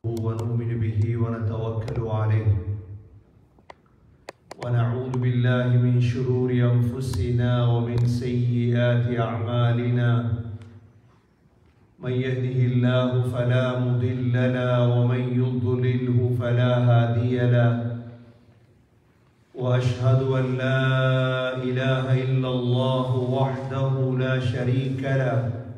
ونؤمن به ونتوكل عليه ونعوذ بالله من شرور انفسنا ومن سيئات اعمالنا من يهده الله فلا مضل له ومن يضلله فلا هادي له واشهد ان لا اله الا الله وحده لا شريك له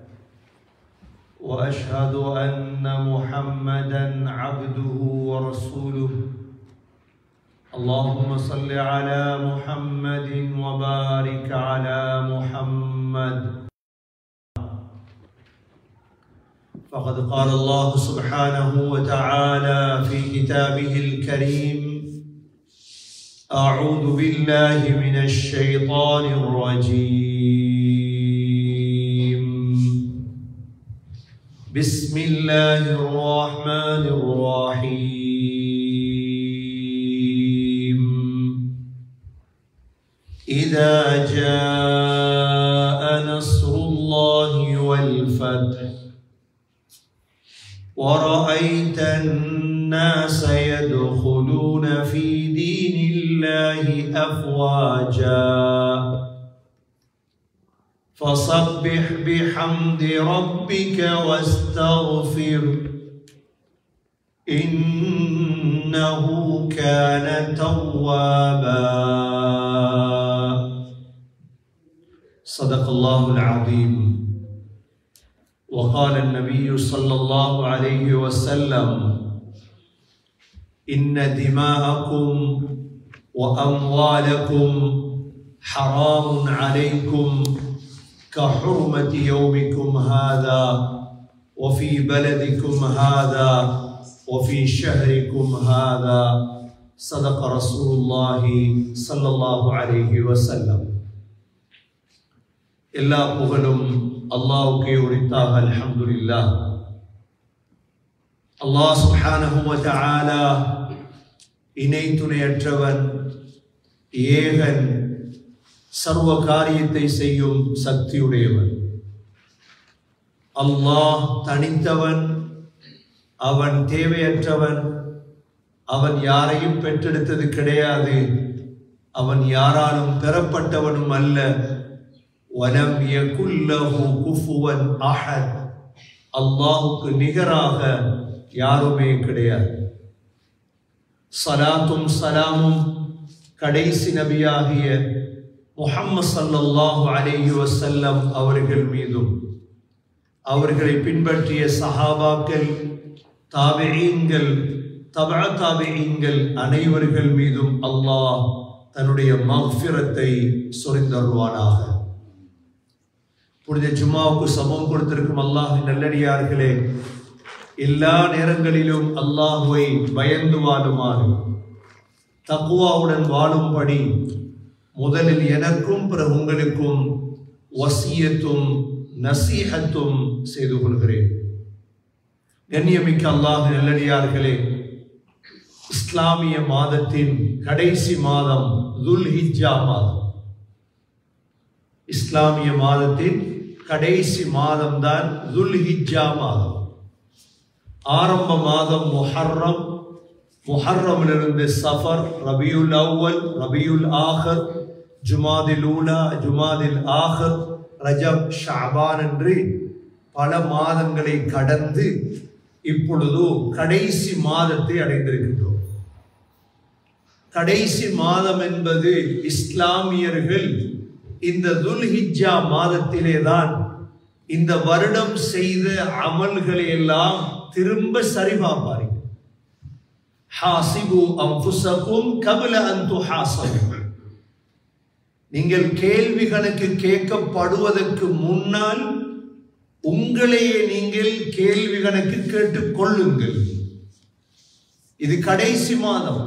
واشهد ان محمدا عبده ورسوله اللهم صل على محمد وبارك على محمد فقد قال الله سبحانه وتعالى في كتابه الكريم اعوذ بالله من الشيطان الرجيم بسم الله الرحمن الرحيم إذا جاء نصر الله والفتح ورأيت الناس يدخلون في دين الله أفواجاً فسبح بحمد ربك واستغفر إنه كان توابا صدق الله العظيم وقال النبي صلى الله عليه وسلم إن دماءكم وأموالكم حرام عليكم كحرمة يومكم هذا وفي بلدكم هذا وفي شهركم هذا صدق رسول الله صلى الله عليه وسلم எல்லா புகழும் அல்லாஹ்வுக்கே உரித்தாக அல்ஹம்துலில்லாஹ் அல்லாஹ் சுப்ஹானஹு வ தஆலா இணை துணையற்றவன் ஏகன் சர்வ காரியத்தை செய்யும் சக்தியுடையவன் அல்லாஹ் தனித்தவன் அவன் தேவையற்றவன் அவன் யாரையும் பெற்றெடுத்தது கிடையாது அவன் யாராலும் பெறப்பட்டவனும் அல்ல வலம் யகுல்லஹு குஃபுவன் அஹத் அல்லாஹுக்கு நிகராக யாருமே கிடையாது சலாத்தும் சலாமும் கடைசி நபியாகிய முஹம்மது சல்லல்லாஹு அலைஹி வஸல்லம் அவர்கள் மீதும் அவர்களை பின்பற்றிய சஹாபாக்கள் தாபிஈன்கள் தபா தாபிஈன்கள் அனைவர்கள் மீதும் அல்லாஹ் தன்னுடைய மஃபிரத்தை சொரிந்தருவானாக புனித ஜும்மாவுக்கு சமம் கொடுத்திருக்கும் அல்லாஹ் நல்லடியார்களே எல்லா நேரங்களிலும் அல்லாஹுவை பயந்து வாழுமாறு தக்குவாவுடன் வாழும்படி முதலில் எனக்கும் பிறகு உங்களுக்கும் வசியத்தும் நசீகத்தும் செய்து கொள்கிறேன் கண்ணியமிக்க அல்லாஹ் நல்லடியார்களே இஸ்லாமிய மாதத்தின் கடைசி மாதம் துல் ஹிஜ்ஜா மாதம் இஸ்லாமிய மாதத்தின் கடைசி மாதம் தான் துல் ஹிஜ்ஜா மாதம் ஆரம்ப மாதம் முஹர்ரம் முஹர்ரமிலிருந்து சஃபர் ரபியுல் அவ்வல் ரபியுல் ஆஹர் ஜுமாதில் ஊலா ஜுமாதில் ஆஹர் ரஜப் ஷாபான் என்று பல மாதங்களை கடந்து இப்பொழுது கடைசி மாதத்தை அடைந்திருக்கின்றோம் கடைசி மாதம் என்பது இஸ்லாமியர்கள் இந்த துல்ஹிஜா மாதத்திலே தான் இந்த வருடம் செய்த அமல்களை எல்லாம் திரும்ப சரிபார்ப்பார்கள் ஹாசிபு அம்புசக்கும் கபில அந்து ஹாசபு நீங்கள் கேள்வி கணக்கு கேட்கப்படுவதற்கு முன்னால் உங்களையே நீங்கள் கேள்வி கணக்கு கேட்டுக் கொள்ளுங்கள் இது கடைசி மாதம்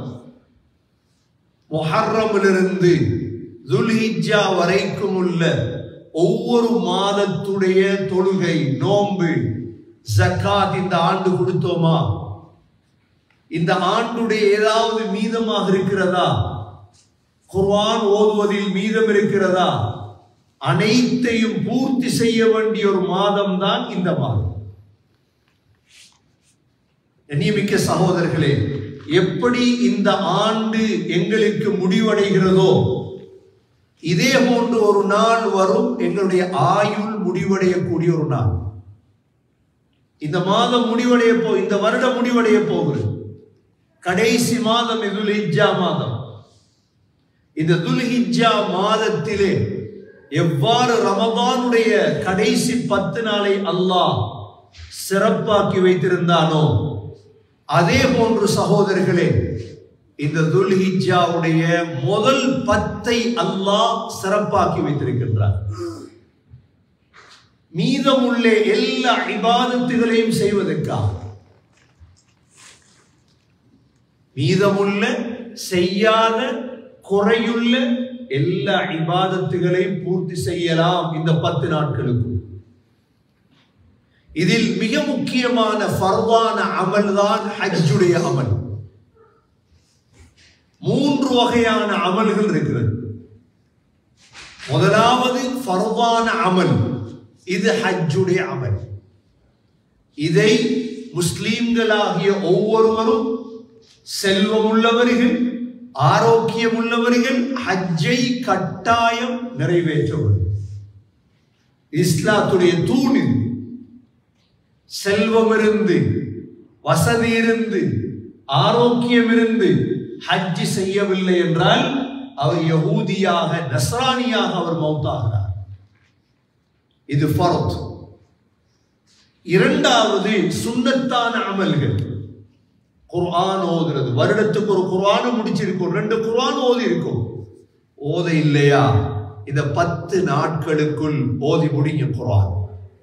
மொஹர்ரமிலிருந்து துல்ஹிஜா வரைக்கும் உள்ள ஒவ்வொரு மாதத்துடைய தொழுகை நோன்பு ஜக்காத் இந்த ஆண்டு கொடுத்தோமா இந்த ஆண்டுடைய ஏதாவது மீதமாக இருக்கிறதா குர்ஆன் ஓதுவதில் மீதம் இருக்கிறதா அனைத்தையும் பூர்த்தி செய்ய வேண்டிய ஒரு மாதம் தான் இந்த மாதம் கண்ணியமிக்க சகோதரர்களே எப்படி இந்த ஆண்டு எங்களுக்கு முடிவடைகிறதோ இதே போன்று ஒரு நாள் வரும் எங்களுடைய ஆயுள் முடிவடையக்கூடிய ஒரு நாள் இந்த மாதம் முடிவடைய போ இந்த வருடம் முடிவடைய போகிறது கடைசி மாதம் இதுல்ஹிஜ்ஜா மாதம் இந்த துல்ஹிஜ்ஜா மாதத்திலே எவ்வாறு ரமதானுடைய கடைசி பத்து நாளை அல்லாஹ் சிறப்பாக்கி வைத்திருந்தானோ அதே போன்று சகோதரர்களே இந்த துல்ஹிஜாவுடைய முதல் பத்தை அல்லாஹ் சிறப்பாக்கி வைத்திருக்கின்றார் மீதமுள்ள எல்லா இபாதத்துகளையும் செய்வதற்காக மீதமுள்ள செய்யாத குறையுள்ள எல்லா இபாதத்துகளையும் பூர்த்தி செய்யலாம் இந்த பத்து நாட்களுக்கு இதில் மிக முக்கியமான ஃபர்வான அமல் தான் ஹஜ்ஜுடைய அமல் மூன்று வகையான அமல்கள் இருக்கிறது முதலாவது ஃபர்வான அமல் இது ஹஜ்ஜுடைய அமல் இதை முஸ்லீம்களாகிய ஒவ்வொருவரும் செல்வம் உள்ளவர்கள் ஆரோக்கியம் உள்ளவர்கள் ஹஜ்ஜை கட்டாயம் நிறைவேற்றவர் இஸ்லாத்துடைய தூண் இது செல்வம் இருந்து வசதி இருந்து ஆரோக்கியம் இருந்து ஹஜ் செய்யவில்லை என்றால் அவர் யகூதியாக நஸ்ரானியாக அவர் மௌத்தாகிறார் இது ஃபரத் இரண்டாவது சுன்னத்தான அமல்கள் குர்ஆன் ஓதுறது வருடத்துக்கு ஒரு குர்ஆன் முடிச்சிருக்கும் ரெண்டு குர்ஆன் ஓதி இருக்கும் ஓத இல்லையா இந்த பத்து நாட்களுக்குள் ஓதி முடிங்க குர்ஆன்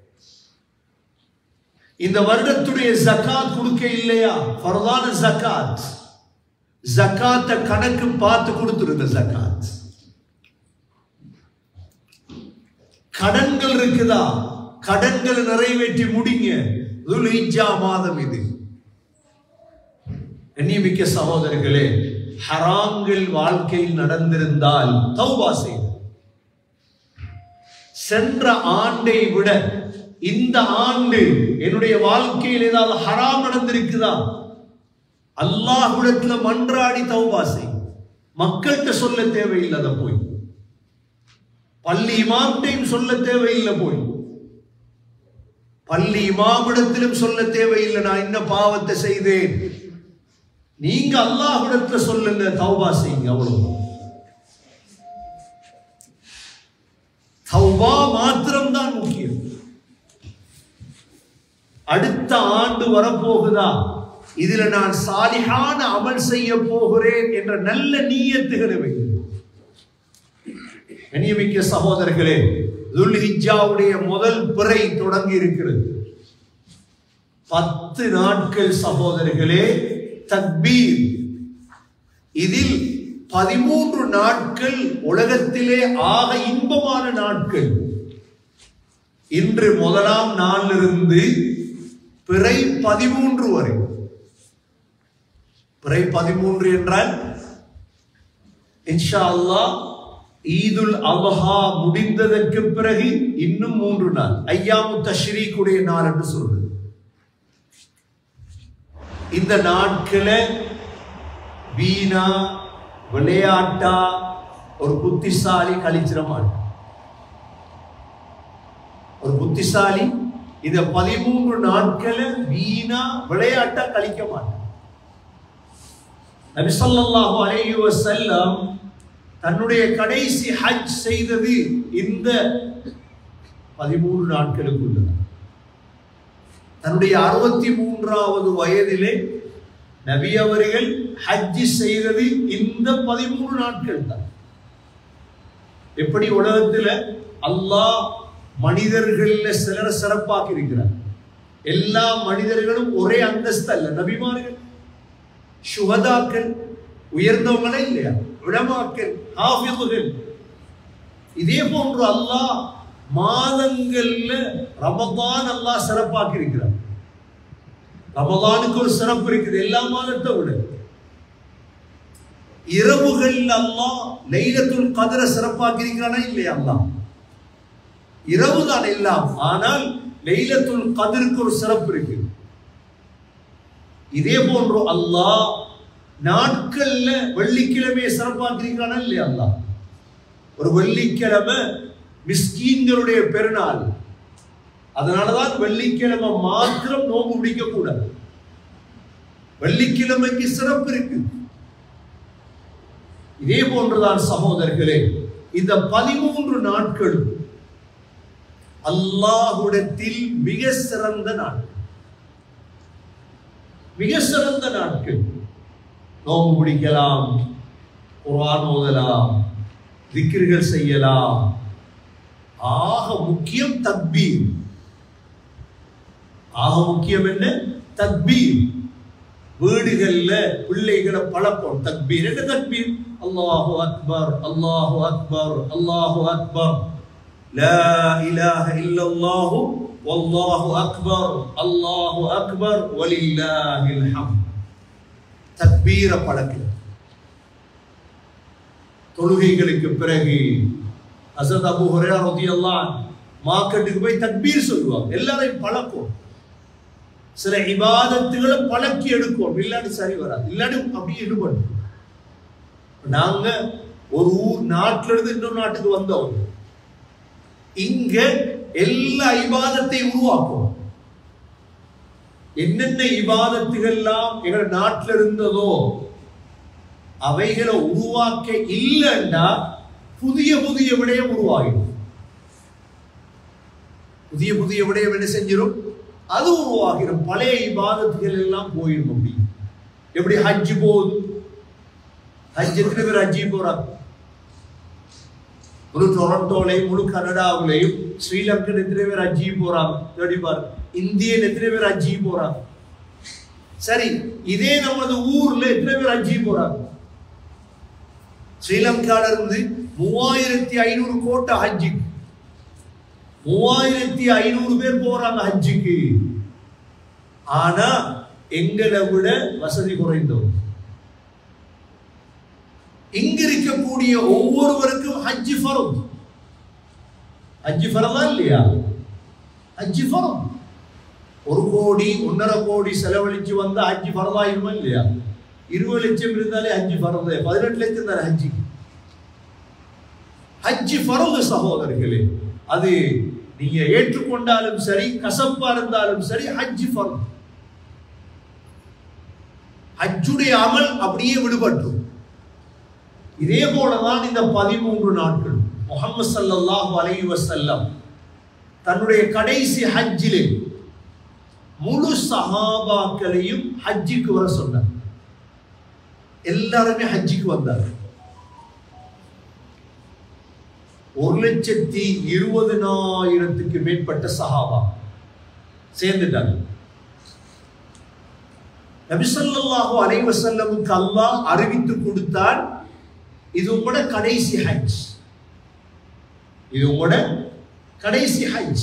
இந்த வருடத்துடைய ஜக்காத் கொடுக்க இல்லையா ஃபர்தான ஜக்காத் ஜக்காத்த கணக்கு பார்த்து கொடுத்துருங்க ஜக்காத் கடன்கள் இருக்குதா கடன்கள் நிறைவேற்றி முடிங்க துல்ஹிஜ்ஜா மாதம் இது கண்ணியமிக்க சகோதரர்களே ஹராம்கள் வாழ்க்கையில் நடந்திருந்தால் தௌபா செய்து சென்ற ஆண்டை விட இந்த ஆண்டு என்னுடைய வாழ்க்கையில் ஏதாவது ஹராம் நடந்திருக்குதா அல்லாஹ்விடத்துல மன்றாடி தௌபா செய் மக்கள்கிட்ட சொல்ல தேவையில்லை அதை போய் பள்ளி இமாம்டையும் சொல்ல தேவையில்லை போய் பள்ளி இமாமிடத்திலும் சொல்ல தேவையில்லை நான் என்ன பாவத்தை செய்தேன் நீங்க அல்லாஹ்விடத்துல சொல்லுங்க தௌபா செய்யுங்க அவ்வளவு தௌபா மாத்திரம்தான் முக்கியம் அடுத்த ஆண்டு வரப்போகுதா இதுல நான் சாலிகான அமல் செய்ய போகிறேன் என்ற நல்ல நீயத்துகளை வைத்து கண்ணியமிக்க சகோதரர்களே துல்ஹிஜாவுடைய முதல் பிறை தொடங்கி இருக்கிறது பத்து நாட்கள் சகோதரர்களே தக்பீர் இதில் பதிமூன்று நாட்கள் உலகத்திலே ஆக இன்பமான நாட்கள் இன்று முதலாம் நாளிலிருந்து பிறை பதிமூன்று வரை பிறை பதிமூன்று என்றால் இன்ஷா அல்லாஹ் ஈதுல் அல்ஹா முடிந்ததற்கு பிறகு இன்னும் மூன்று நாள் ஐயாமு தஷ்ரீக்குடைய நாள் என்று சொல்றது இந்த நாட்களை வீணா விளையாட்டா ஒரு புத்திசாலி கழிச்சிட மாட்டான் ஒரு புத்திசாலி இந்த பதிமூன்று நாட்களை வீணா விளையாட்டா கழிக்க மாட்டான் நபி ஸல்லல்லாஹு அலைஹி வஸல்லம் தன்னுடைய கடைசி ஹஜ் செய்தது இந்த பதிமூன்று நாட்களுக்குள்ள தன்னுடைய அறுபத்தி மூன்றாவது வயதிலே நபி அவர்கள் ஹஜ் செய்தது இந்த பதிமூணு நாட்கள் தான் எப்படி உலகத்துல அல்லாஹ் மனிதர்கள்ல சிலரை சிறப்பாக்கி இருக்கிறார் எல்லா மனிதர்களும் ஒரே அந்தஸ்து அல்ல நபிமார்கள் சுகதாக்கள் உயர்ந்தவங்களே இல்லையா உளமாக்கள் ஹாஃபிதுகள் இதே போன்று அல்லாஹ் மாதங்கள்ல ரமதான் அல்லாஹ் சிறப்பாக்கி இருக்கிறார் ரமதானுக்கு ஒரு சிறப்பு இருக்குது எல்லா மாதத்தை விட இரவுகள் அல்லாஹ் லைலத்துல் கதிர சிறப்பாக்கி இருக்கிறானா இல்லையா அல்லாஹ் இரவு தான் எல்லாம் ஆனால் லைலத்துல் கதிருக்கு ஒரு சிறப்பு இருக்கு இதே போன்று அல்லாஹ் நாட்கள்ல வெள்ளிக்கிழமையை சிறப்பாக்கிருக்கிறானா இல்லையா அல்லாஹ் ஒரு வெள்ளிக்கிழமை மிஸ்கீன்களுடைய பெருநாள் அதனாலதான் வெள்ளிக்கிழமை மாத்திரம் நோம்பு பிடிக்க கூடாது வெள்ளிக்கிழமைக்கு சிறப்பு இருக்கு இதே போன்றுதான் சகோதரர்களே இந்த பதிமூன்று நாட்களும் அல்லாஹுடத்தில் மிக சிறந்த நாட்கள் மிக சிறந்த நாட்கள் நோம்பு பிடிக்கலாம் குர்ஆன் ஓதலாம் திக்ருகள் செய்யலாம் ஆக முக்கியம் தக்பீர் ஆக முக்கியம் என்ன தக்பீர் வீடுகள்ல பிள்ளைகளை பழக்கம் தக்பீர் என்ன தக்பீர் அல்லாஹு அக்பர் அல்லாஹு அக்பர் அல்லாஹு அக்பர் لا إله إلا الله والله أكبر الله أكبر ولله الحمد தக்பீர பழக்கம் தொழுகைகளுக்கு பிறகு ஹசரத் அபு ஹுரைரா ரலியல்லாஹு மார்க்கெட்டுக்கு போய் தக்பீர் சொல்லுவாங்க எல்லாரையும் பழக்கம் சில இபாதத்துகளை பழக்கி எடுக்கும் இல்லாட்டி சரி வராது இல்லாட்டி அப்படியே ஈடுபடும் நாங்க ஒரு ஊர் நாட்டுல இருந்து இன்னொரு நாட்டுக்கு வந்தவங்க இங்க எல்லா இபாதத்தையும் உருவாக்கும் என்னென்ன இபாதத்துகள்லாம் எங்க நாட்டுல இருந்ததோ அவைகளை உருவாக்க இல்லைன்னா புதிய புதிய விடயம் உருவாகிடும் புதிய புதிய விடயம் என்ன செஞ்சிடும் அது உருவாகிடும் பழைய இபாதத்துகள் எல்லாம் போயிடும் அப்படி எப்படி ஹஜ் போகுது ஹஜ் எத்தனை பேர் ஹஜ்ஜி போறாங்க முழு டொரண்டோலையும் முழு கனடாவிலையும் ஸ்ரீலங்கன் எத்தனை பேர் ஹஜ்ஜி போறாங்க தேடி பாருங்க இந்தியன் எத்தனை பேர் ஹஜ்ஜி போறாங்க சரி இதே நமது ஊர்ல எத்தனை பேர் ஹஜ்ஜி போறாங்க ஸ்ரீலங்கால இருந்து மூவாயிரத்தி ஐநூறு கோட்டை ஹஜ்ஜிக்கு மூவாயிரத்தி ஐநூறு பேர் போறாங்க ஹஜ்ஜுக்கு ஆனா எங்களை விட வசதி குறைந்தோம் இங்க இருக்கக்கூடிய ஒவ்வொருவருக்கும் ஹஜ்ஜி ஃபரம் ஹஜ்ஜி ஃபரதா இல்லையா ஹஜ்ஜி ஃபரம் ஒரு கோடி ஒன்னரை கோடி செலவழிச்சு வந்தா ஹஜ்ஜி ஃபரதாயிருமா இல்லையா இருபது லட்சம் இருந்தாலே ஹஜ்ஜி ஃபரது பதினெட்டு லட்சம் தானே ஹஜ்ஜி ஹஜ்ஜி ஃபரது சகோதரர்களே அது நீங்க ஏற்றுக்கொண்டாலும் சரி கசப்பா இருந்தாலும் சரி ஹஜ்ஜி ஃபரது ஹஜ்ஜுடைய அமல் அப்படியே விடுபட்டும் இதே போலதான் இந்த பதிமூன்று நாட்கள் முகமது சல்லல்லாஹு அலைஹி வஸல்லம் தன்னுடைய கடைசி ஹஜ்ஜிலே முழு சஹாபாக்களையும் ஹஜ்ஜிக்கு வர சொன்னார் எல்லாருமே ஹஜ்ஜிக்கு வந்தார் ஒரு லட்சத்தி இருபதினாயிரத்துக்கு மேற்பட்ட சஹாபா சேர்ந்துட்டாங்க நபிசல்லாஹு அலைஹி வஸல்லமுக்கு அல்லாஹ் அறிவித்து கொடுத்தான் இது உங்களோட கடைசி ஹஜ் இது உங்களோட கடைசி ஹஜ்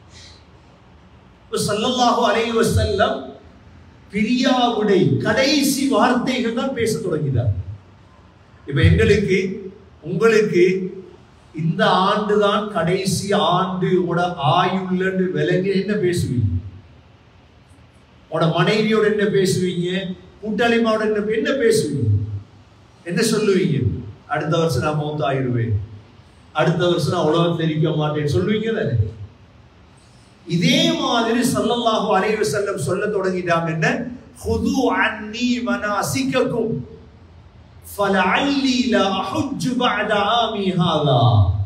சல்லல்லாஹு அலைஹி வஸல்லம் பிரியாவுடை கடைசி வார்த்தைகள் தான் பேச தொடங்கினார் இப்ப எங்களுக்கு உங்களுக்கு இந்த ஆண்டு தான் கடைசி ஆண்டு உட ஆயுள்ளன்னு விலங்கு என்ன பேசுவீங்க உட மனைவியோட என்ன பேசுவீங்க கூட்டாளிமாவோட என்ன என்ன பேசுவீங்க என்ன சொல்லுவீங்க அடுத்த வருஷம் நான் மௌத்த ஆயிடுவேன் அடுத்த வருஷம் நான் உலகத்தில் இருக்க மாட்டேன் சொல்லுவீங்க தானே இதே மாதிரி சல்லல்லாஹு அலைஹி வஸல்லம் சொல்ல தொடங்கிட்டாங்க என்ன ஹுது அன்னி மனாசிக்கக்கும் ஃபலஅல்லி லா அஹுஜ் பஅத ஆமி ஹாதா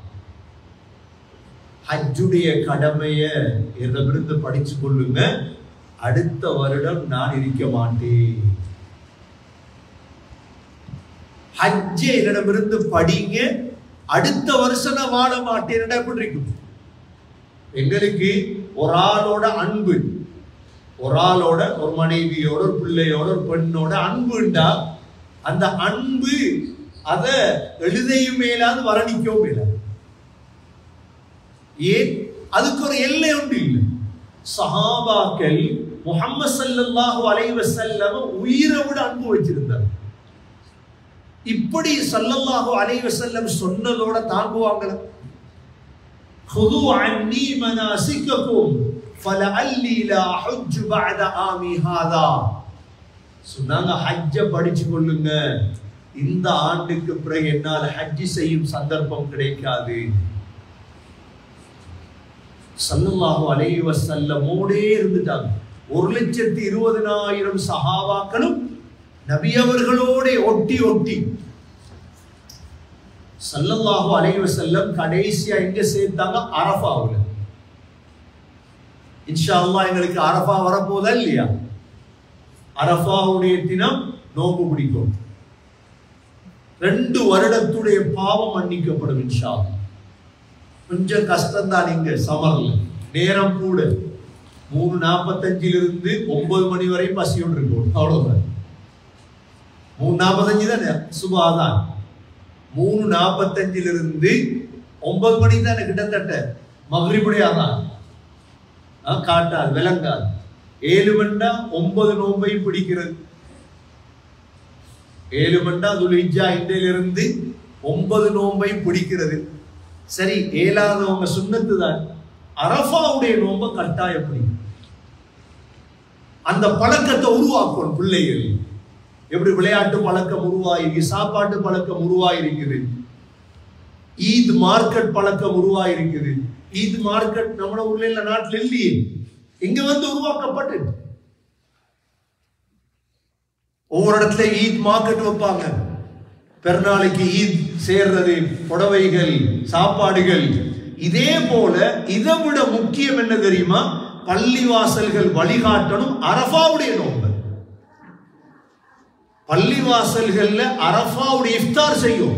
ஹஜ்ஜுடைய கடமைய என்னிடமிருந்து படிச்சு கொள்ளுங்க அடுத்த வருடம் நான் இருக்க மாட்டேன் ஹஜ்ஜை என்னிடமிருந்து படிங்க அடுத்த வருஷம் நான் வாழ மாட்டேன் எப்படி இருக்கும் எங்களுக்கு ஒரு ஆளோட அன்பு ஒரு ஆளோட ஒரு மனைவியோட ஒரு பிள்ளையோட ஒரு பெண்ணோட அன்புண்டா அந்த அன்பு அத எழுதையும் மேலாது வர்ணிக்கவும் மேலாது ஏன் அதுக்கு ஒரு எல்லை ஒன்று இல்லை சஹாபாக்கள் முகம்மது சல்லல்லாஹு அலைஹி வஸல்லம் உயிரை விட அன்பு வச்சிருந்தார் இப்படி சல்லல்லாஹு அலைஹி வஸல்லம் சொன்னதோட தாங்குவாங்களா خذوا عني مناسككم فلعلي لا أحج بعد عامي هذا சொன்னாங்க ஹஜ்ஜ படிச்சு கொள்ளுங்க இந்த ஆண்டுக்கு பிறகு என்னால் ஹஜ்ஜி செய்யும் சந்தர்ப்பம் கிடைக்காது சல்லல்லாஹு அலைஹி வஸல்லமோடே இருந்துட்டாங்க ஒரு லட்சத்தி இருபதனாயிரம் சஹாபாக்களும் நபி அவர்களோட ஒட்டி ஒட்டி சல்லல்லாஹு அலைஹி வஸல்லம் கடைசியா எங்க சேர்த்தாங்க அரஃபாவுல இன்ஷா அல்லாஹ் எங்களுக்கு அரஃபா வரப்போதா இல்லையா அரஃபாவுடைய தினம் நோம்பு பிடிக்கும் ரெண்டு வருடத்துடைய பாவம் மன்னிக்கப்படும் இன்ஷா அல்லாஹ். கொஞ்சம் கஷ்டம்தான் இங்க சமர்ல நேரம் கூட மூணு நாற்பத்தஞ்சில இருந்து ஒன்பது மணி வரை பசியோடு இருக்கும் அவ்வளவுதான் மூணு நாற்பத்தஞ்சு தானே சுபாதான் மூணு நாற்பத்தஞ்சில இருந்து ஒன்பது மணி தானே கிட்டத்தட்ட மகிழ்வுடைய அதான் காட்டாது விளங்காது ஏழு மண்டா ஒன்பது நோம்பை பிடிக்கிறது ஏழு மண்டா துலிஜா இன்றையிலிருந்து ஒன்பது நோம்பை பிடிக்கிறது சரி ஏழாதவங்க சுண்ணத்து தான் அரஃபாவுடைய நோம்ப கட்டாயம் பிடிக்கும் அந்த பழக்கத்தை உருவாக்கணும் பிள்ளைகள் எப்படி விளையாட்டு பழக்கம் உருவாயிருக்கு சாப்பாட்டு பழக்கம் உருவாயிருக்குது ஈத் மார்க்கெட் பழக்கம் உருவாயிருக்குது ஈத் மார்க்கெட் நம்ம ஊர்ல இல்ல நாட்டுல இல்லையே இங்க வந்து உருவாக்கப்பட்டு ஒவ்வொரு இடத்துல ஈத் மார்க்கெட் வைப்பாங்க பெருநாளைக்கு ஈத் சேர்றது புடவைகள் சாப்பாடுகள் இதே போல இதை விட முக்கியம் என்ன தெரியுமா பள்ளிவாசல்கள் வழிகாட்டணும் அரஃபாவுடைய நோன்பு பள்ளிவாசல்கள்ல அரஃபாவுடைய இஃப்தார் செய்யும்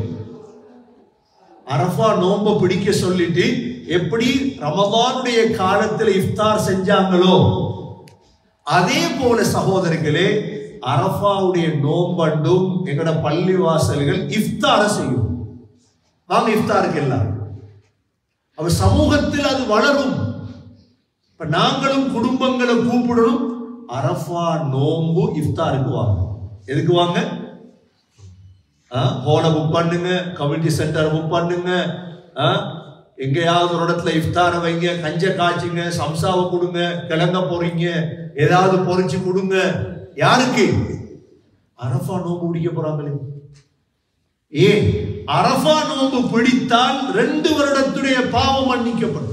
அரஃபா நோம்ப பிடிக்க சொல்லிட்டு எப்படி ரமதானுடைய காலத்துல இஃப்தார் செஞ்சாங்களோ அதே போல சகோதரர்களே அரஃபாவுடைய நோம்பண்டும் எங்கட பள்ளிவாசல்கள் இஃப்தார செய்யும் வாங்க இஃப்தாருக்கு எல்லாம் அவ சமூகத்தில் அது வளரும் இப்ப நாங்களும் குடும்பங்களை கூப்பிடணும் அரஃபா நோம்பு இஃப்தாருக்கு வாங்க எதுக்கு வாங்க ஹோலை புக் பண்ணுங்க கம்யூனிட்டி சென்டர் புக் பண்ணுங்க ஆ, எங்கேயாவது ஒரு இடத்துல இஃப்தாரை வைங்க கஞ்ச காய்ச்சுங்க சம்சாவை கொடுங்க கிழங்க பொறிங்க ஏதாவது பொறிச்சு கொடுங்க யாருக்கு அரஃபா நோம்பு பிடிக்க போறாங்களே ஏன் அரஃபா நோம்பு பிடித்தால் ரெண்டு வருடத்துடைய பாவம் மன்னிக்கப்படும்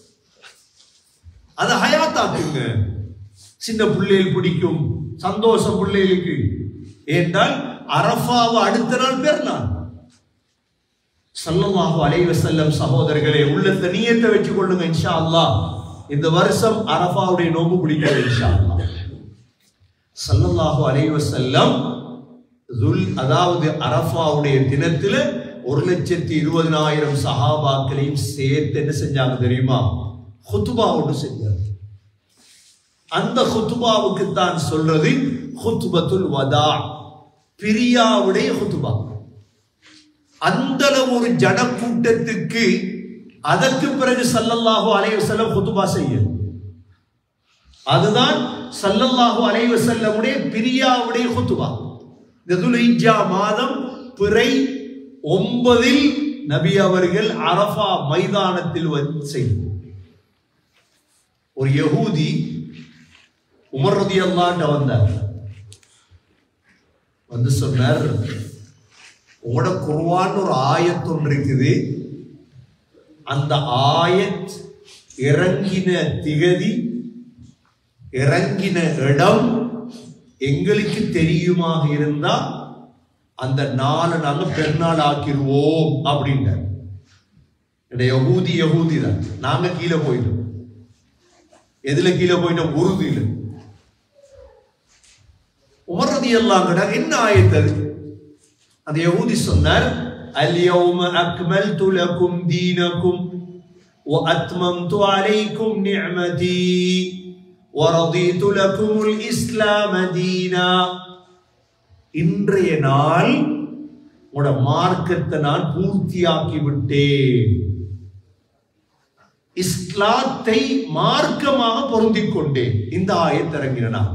அதை ஹயாத்தாக்குங்க சின்ன பிள்ளைகள் பிடிக்கும் சந்தோஷம் பிள்ளைகளுக்கு ஏன்றால் அரஃபாவை அடுத்த நாள் பெருநாள் சல்லல்லாஹு அலைஹி வஸல்லம் சகோதரர்களே உள்ளத்தை நியத்தை வச்சு கொள்ளுங்க இன்ஷா அல்லாஹ் இந்த வருஷம் அரஃபாவுடைய நோம்பு பிடிக்கிறது இன்ஷா அல்லாஹ் சல்லல்லாஹு அலைஹி வஸல்லம் துல் அதாவது அரஃபாவுடைய தினத்துல ஒரு லட்சத்தி இருபதினாயிரம் சஹாபாக்களையும் சேர்த்து என்ன செஞ்சாங்க தெரியுமா ஹுத்துபா ஒன்று செஞ்சாங்க அந்த ஹுத்துபாவுக்கு தான் சொல்றது ஹுத்துபத்துல் வதா பிரியாவுடைய ஹுத்துபா அந்த அளவு ஒரு ஜனக்கூட்டத்துக்கு அதற்கு பிறகு சல்லல்லாஹு அலைஹி வஸல்லம் ஹுத்துபா செய்ய அதுதான் சல்லல்லாஹு அலைஹி வஸல்லமுடைய பிரியாவுடைய ஹுத்துபா இந்த துல்ஹிஜ்ஜா மாதம் பிறை ஒன்பதில் நபி அவர்கள் அரஃபா மைதானத்தில் வந்து செய்தார் ஒரு யகூதி உமர் ரதியல்லாஹ்ட்ட வந்தார் வந்து சொன்னார் உங்களோட குர்ஆன் ஒரு ஆயத் ஒன்று இருக்குது அந்த ஆயத் இறங்கின திகதி இறங்கின இடம் எங்களுக்கு தெரியுமாக இருந்தா அந்த நாளை நாங்க பெருநாள் ஆக்கிடுவோம் அப்படின்றார் இந்த யகூதி யகூதி தான் நாங்க கீழே போயிட்டோம் எதுல கீழே போயிட்டோம் உறுதியில உமர் ரதியல்லாஹு அன்ஹு என்ன ஆயத்து அது அந்த யகூதி சொன்னார் اليوم أكملت لكم دينكم وأتممت عليكم نعمتي ورضيت لكم الإسلام دينا இன்றைய நாள் உங்களோட மார்க்கத்தை நான் பூர்த்தியாக்கி விட்டேன் இஸ்லாத்தை மார்க்கமாக பொருந்திக் கொண்டேன் இந்த ஆயத்திறங்கின நாள்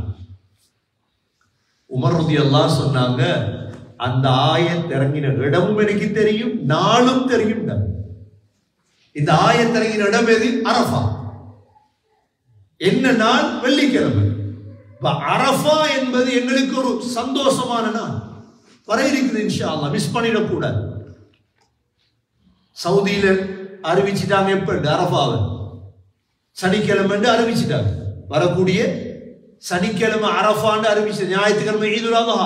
உமர் ரலியல்லாஹு சொன்னாங்க அந்த ஆயத் இறங்கின இடமும் எனக்கு தெரியும் நாளும் தெரியும் இந்த ஆயத் இறங்கின இடம் எது அரஃபா என்ன நாள் வெள்ளிக்கிழமை இப்ப அரஃபா என்பது எங்களுக்கு ஒரு சந்தோஷமான நாள் வர இருக்குது இன்ஷா அல்லாஹ் மிஸ் பண்ணிடக்கூடாது சவுதியில அறிவிச்சிட்டாங்க எப்ப அரஃபாவை சனிக்கிழமை அறிவிச்சிட்டாங்க வரக்கூடிய சனிக்கிழமை அரஃபான்னு அறிவிச்சு ஞாயிற்றுக்கிழமை ஈதுல் அத்ஹா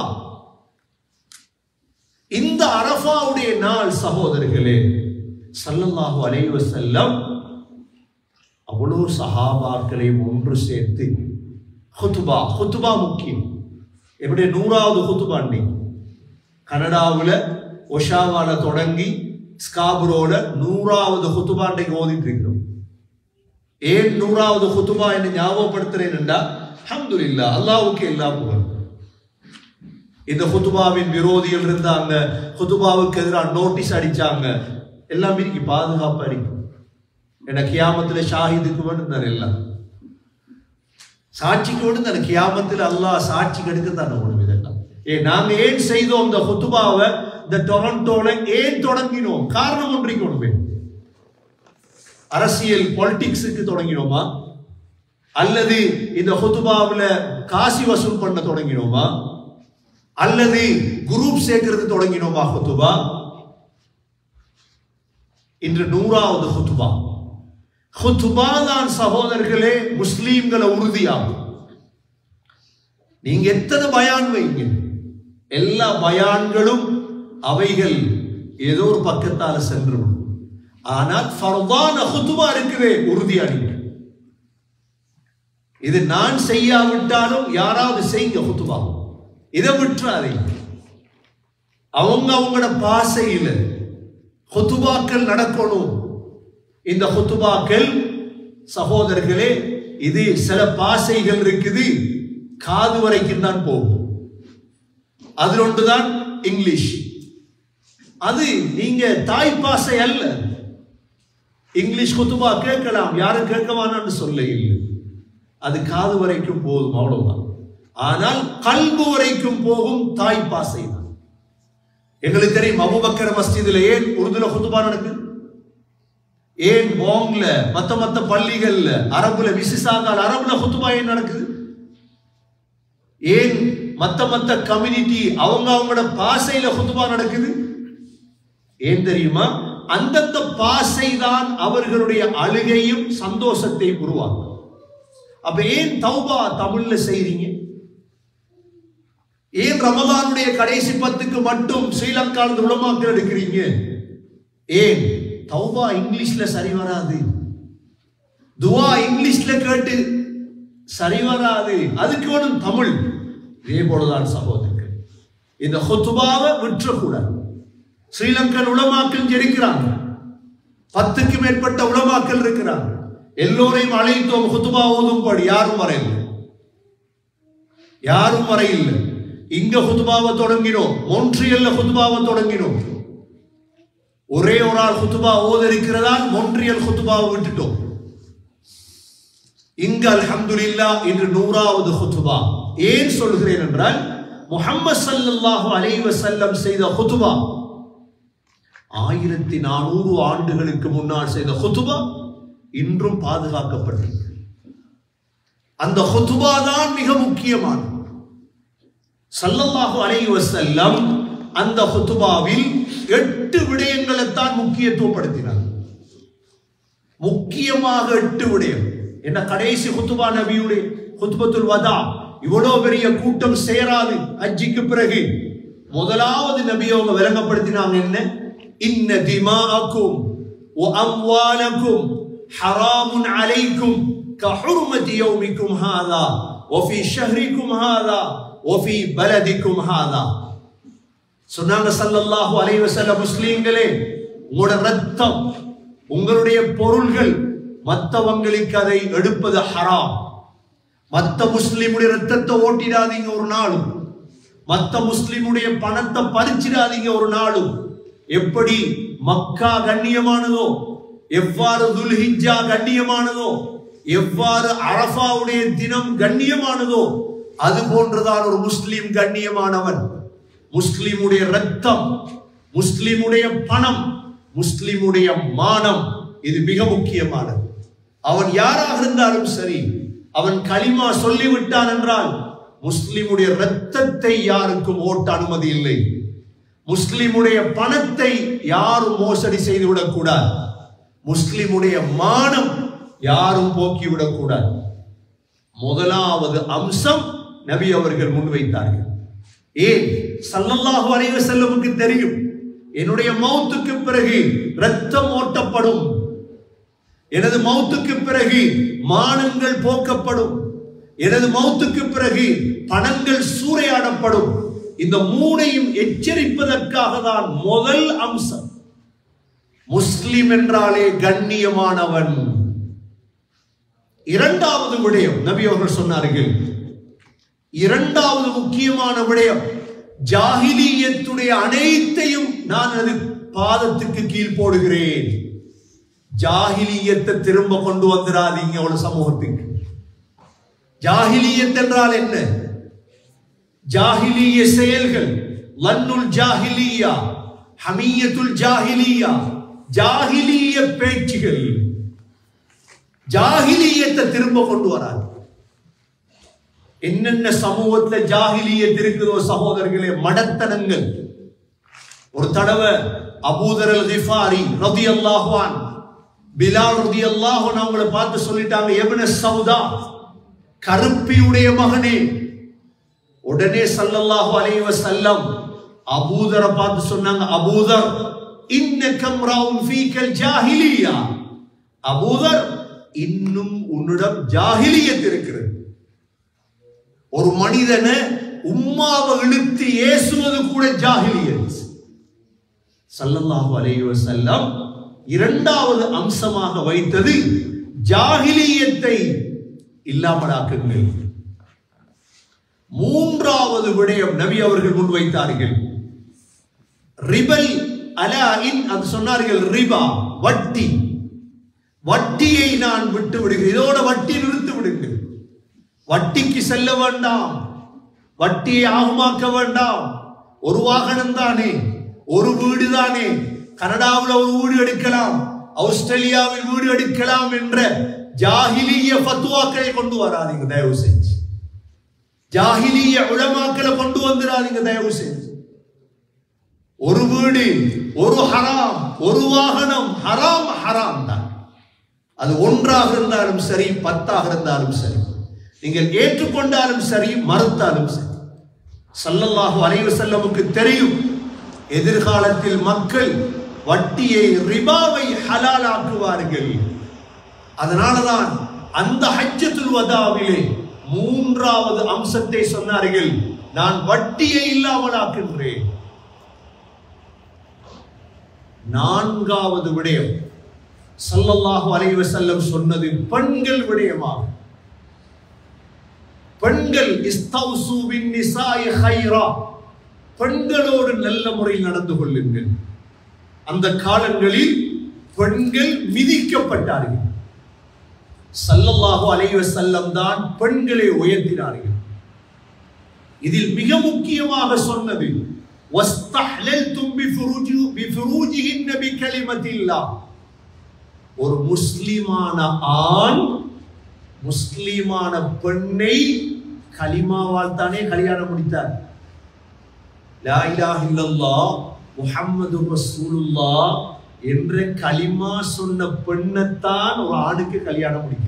இந்த அரஃபாவுடைய நாள் சகோதரர்களே ஸல்லல்லாஹு அலைஹி வஸல்லம் அவ்வளோ சஹாபாக்களையும் ஒன்று சேர்த்து ஹுத்துபா ஹுத்துபா முக்கியம் எப்படி நூறாவது ஹுத்துபா இன்னைக்கு கனடாவில் ஒஷாவால தொடங்கி ஸ்காபுரோல நூறாவது ஹுத்துபா இன்றைக்கு ஓதிட்டு இருக்கிறோம் ஏன் நூறாவது ஹுத்துபா என்று ஞாபகப்படுத்துறேன்டா அல்ஹம்துலில்லாஹ் அல்லாஹ்வுக்கு எல்லா புகழும் இந்த ஹுத்துபாவின் விரோதிகள் இருந்தாங்க ஹுத்துபாவுக்கு எதிராக நோட்டீஸ் அடிச்சாங்க எல்லாம் இன்னைக்கு பாதுகாப்பு அடிக்கும் என்ன கியாமத்துல ஷாஹிதுக்கு வேணும் எல்லாம் சாட்சிக்கு வேணும் தானே கியாமத்தில் அல்லாஹ் சாட்சி கெடுக்க தானே வேணும் இதெல்லாம் ஏ நாங்க ஏன் செய்தோம் இந்த ஹுத்துபாவை இந்த டொரண்டோல ஏன் தொடங்கினோம் காரணம் ஒன்றிக்கணுமே அரசியல் பாலிடிக்ஸுக்கு தொடங்கினோமா அல்லது இந்த ஹுத்துபாவுல காசி வசூல் பண்ண தொடங்கினோமா அல்லது குரூப் சேர்க்கிறது தொடங்கினோமா ஹுத்துபா இன்று நூறாவது ஹுத்துபா ஹுத்துபா தான் சகோதரர்களே முஸ்லீம்களை உறுதியாகும் நீங்க எத்தனை பயான் வைங்க எல்லா பயான்களும் அவைகள் ஏதோ ஒரு பக்கத்தால சென்றுவிடும் ஆனால் ஃபர்தான ஹுத்துபா இருக்குதே உறுதியானீங்க இது நான் செய்யாவிட்டாலும் யாராவது செய்யுங்க ஹுத்துபா இதை விட்டுறாதீங்க அவங்க அவங்களோட பாசையில் ஹுத்துபாக்கள் நடக்கணும் இந்த ஹுத்துபாக்கள் சகோதரர்களே இது சில பாசைகள் இருக்குது காது வரைக்கும் தான் போகும் அதில் ஒன்றுதான் இங்கிலீஷ் அது நீங்க தாய் பாசை அல்ல இங்கிலீஷ் குத்துபா கேட்கலாம் யாரும் கேட்கவானான்னு சொல்ல இல்லை அது காது வரைக்கும் போதும் அவ்வளவுதான் ஆனால் கல்பு வரைக்கும் போகும் தாய் பாசை தான் எங்களுக்கு தெரியும் அபுபக்கர் மஸ்ஜிதுல ஏன் உருதுல குத்துபா நடக்குது ஏன் போங்ல மத்த மத்த பள்ளிகள்ல அரபுல விசிசாங்கால் அரபுல குத்துபா ஏன் நடக்குது ஏன் மத்த மத்த கம்யூனிட்டி அவங்க அவங்களோட பாசையில குத்துபா நடக்குது ஏன் தெரியுமா அந்தந்த பாசை தான் அவர்களுடைய அழுகையும் சந்தோஷத்தை உருவாக்கும் அப்ப ஏன் தௌபா தமிழ்ல செய்றீங்க ஏன் ரமதானுடைய கடைசி பத்துக்கு மட்டும் ஸ்ரீலங்காவில் உலமாக்கள் எடுக்கிறீங்க ஏன் தௌபா இங்கிலீஷ்ல சரி வராது துவா இங்கிலீஷ்ல கேட்டு சரி வராது அதுக்கு வேணும் தமிழ் இதே போலதான் சகோதரர்கள் இந்த ஹுத்துபாவை விற்றக்கூடாது ஸ்ரீலங்கன் உலமாக்கள் இருக்கிறாங்க பத்துக்கு மேற்பட்ட உலமாக்கள் இருக்கிறாங்க எல்லோரையும் அழைத்தோம் ஹுத்துபா ஓதும்படி யாரும் வரையில்லை யாரும் வரையில்லை இங்க ஹுத்துபாவை தொடங்கினோம் மொன்ட்ரியல்ல ஹுத்துபாவை தொடங்கினோம் ஒரே ஒரு ஆள் ஹுத்துபா ஓத இருக்கிறதால் மொன்ட்ரியல் ஹுத்துபாவை விட்டுட்டோம் இங்க அல்ஹம்துலில்லா இன்று நூறாவது ஹுத்துபா ஏன் சொல்கிறேன் என்றால் முஹம்மது ஸல்லல்லாஹு அலைஹி வஸல்லம் செய்த ஹுத்துபா ஆயிரத்தி நானூறு ஆண்டுகளுக்கு முன்னால் செய்த ஹுத்துபா இன்றும் பாதுகாக்கப்பட்டிருக்கு அந்த ஹுத்துபா தான் மிக முக்கியமானது சல்லல்லாஹு அலைஹி வஸல்லம் அந்த ஹுத்துபாவில் எட்டு விடயங்களை தான் முக்கியத்துவப்படுத்தினார் முக்கியமாக எட்டு விடயம் என்ன கடைசி ஹுத்துபா நபியுடைய ஹுத்பத்துல் வதா இவ்வளவு பெரிய கூட்டம் சேராது ஹஜ்ஜிக்கு பிறகு முதலாவது நபி அவங்க விளங்கப்படுத்தினாங்க என்ன இன்ன திமாஅக்கும் வ அம்வாலக்கும் ஹராமுன் அலைக்கும் கஹுர்மதி யௌமிக்கும் ஹாதா وفي شهركم هذا وفي بلدكم هذا சொன்னாங்க சல்லல்லாஹு அலைஹி வஸல்லம் முஸ்லிம்களே உங்களோட ரத்தம் உங்களுடைய பொருள்கள் மத்தவங்களுக்கு அதை எடுப்பது ஹராம் மத்த முஸ்லிமுடைய ரத்தத்தை ஓட்டிடாதீங்க ஒரு நாளும் மத்த முஸ்லிமுடைய பணத்தை பறிச்சிடாதீங்க ஒரு நாளும் எப்படி மக்கா கண்ணியமானதோ எவ்வாறு துல்ஹிஜா கண்ணியமானதோ எவ்வாறு அரஃபாவுடைய தினம் கண்ணியமானதோ அது போன்றுதான் ஒரு முஸ்லிம் கண்ணியமானவன் முஸ்லிமுடைய ரத்தம் முஸ்லிமுடைய பணம் முஸ்லிமுடைய மானம் இது மிக முக்கியமானது அவன் யாராக இருந்தாலும் சரி அவன் களிமா சொல்லிவிட்டான் என்றால் முஸ்லிமுடைய ரத்தத்தை யாருக்கும் ஓட்ட அனுமதி இல்லை முஸ்லிமுடைய பணத்தை யாரும் மோசடி செய்துவிடக் கூடாது முஸ்லிமுடைய மானம் யாரும் போக்கிவிடக் கூடாது முதலாவது அம்சம் நபி அவர்கள் முன்வைத்தார்கள் ஏன் சல்லல்லாஹு அலைஹி வஸல்லமுக்கு தெரியும் என்னுடைய மௌத்துக்கு பிறகு ரத்தம் ஓட்டப்படும் எனது மௌத்துக்கு பிறகு மானங்கள் போக்கப்படும் எனது மௌத்துக்கு பிறகு பணங்கள் சூறையாடப்படும் இந்த மூனையும் எச்சரிப்பதற்காக தான் முதல் அம்சம் முஸ்லிம் என்றாலே கண்ணியமானவன் இரண்டாவது விடயம் நபி அவர்கள் சொன்னார்கள் இரண்டாவது முக்கியமான விடயம் ஜாகிலியத்துடைய அனைத்தையும் நான் அது பாதத்துக்கு கீழ் போடுகிறேன் ஜாகிலியத்தை திரும்ப கொண்டு வந்துடாதீங்க ஒரு சமூகத்துக்கு ஜாகிலியத் என்றால் என்ன ஜாகிலிய செயல்கள் லன்னுல் ஜாஹிலியா ஹமியத்துல் ஜாஹிலியா ஜாகிலிய பேச்சுகள் ஜாகிலியத்தை திரும்ப கொண்டு வராது என்னென்ன சமூகத்துல ஜாகிலியத் இருக்குதோ சகோதரர்களே மடத்தனங்கள் ஒரு தடவை அபூதர் அல் கிஃபாரி ரதி அல்லாஹ்வான் பிலால் ரதி அல்லாஹ்வான் அவங்கள பார்த்து சொல்லிட்டாங்க எவன சவுதா கருப்பியுடைய மகனே உடனே சல்லல்லாஹு அலைஹி வஸல்லம் அபூதரை பார்த்து சொன்னாங்க அபூதர் இன்னகம் ரவுன் ஃபீக்கல் ஜாஹிலியா அபூதர் இன்னும் உன்னிடம் ஜாஹிலியத் இருக்கிறது ஒரு மனிதனை உம்மாவை இழுத்து ஏசுவது கூட ஜாஹிலியத் சல்லல்லாஹு அலைஹி வஸல்லம் இரண்டாவது அம்சமாக வைத்தது ஜாஹிலியத்தை இல்லாமலாக்குங்கள் மூன்றாவது விடயம் நபி அவர்கள் முன்வைத்தார்கள் ரிபல் அலா இன் அது சொன்னார்கள் ரிபா வட்டி வட்டியை நான் விட்டு விடுகிறேன் இதோட வட்டி நிறுத்து விடுங்கள் வட்டிக்கு செல்ல வேண்டாம் வட்டியை ஆகமாக்க வேண்டாம் ஒரு வாகனம் தானே ஒரு வீடு தானே கனடாவில் ஒரு வீடு எடுக்கலாம் ஆஸ்திரேலியாவில் வீடு எடுக்கலாம் என்ற ஜாகிலிய ஃபத்வாக்களை கொண்டு வராதீங்க தயவு செஞ்சு ஜாகிலிய உலமாக்களை கொண்டு வந்துடாதீங்க தயவு செஞ்சு ஒரு வீடு ஒரு ஹராம் ஒரு வாகனம் ஹராம் ஹராம் தான் அது ஒன்றாக இருந்தாலும் சரி பத்தாக இருந்தாலும் சரி நீங்கள் ஏற்றுக்கொண்டாலும் சரி மறுத்தாலும் சரி சல்லல்லாஹு அலைஹி வஸல்லமுக்கு தெரியும் எதிர்காலத்தில் மக்கள் வட்டியை ரிபாவை ஹலாலாக்குவார்கள் அதனாலதான் அந்த ஹஜ்ஜத்துல் வதாவிலே மூன்றாவது அம்சத்தை சொன்னார்கள் நான் வட்டியை இல்லாமலாக்கின்றேன் நான்காவது விடயம் சல்லல்லாஹு அலைஹி வஸல்லம் சொன்னது பெண்கள் விடயமாக பெண்கள் இஸ்தௌசு பின் நிசாய் ஹைரா பெண்களோடு நல்ல முறையில் நடந்து கொள்ளுங்கள் அந்த காலங்களில் பெண்கள் மிதிக்கப்பட்டார்கள் சல்லல்லாஹு அலைஹி வஸல்லம் தான் பெண்களை உயர்த்தினார்கள் இதில் மிக முக்கியமாக சொன்னது வஸ்தஹ்லல்தும் பிஃபுருஜு பிஃபுருஜிஹின்ன பிகலிமத்தில்லாஹ் ஒரு முஸ்லிமான ஆண் முஸ்லிமான பெண்ணை கலிமாவால் தானே கல்யாணம் முடித்தார் லா இலாஹ இல்லல்லாஹ் முஹம்மது ரசூலுல்லாஹ் என்ற கலிமா சொன்ன பெண்ணைத்தான் ஒரு ஆணுக்கு கல்யாணம் முடிக்கிறார்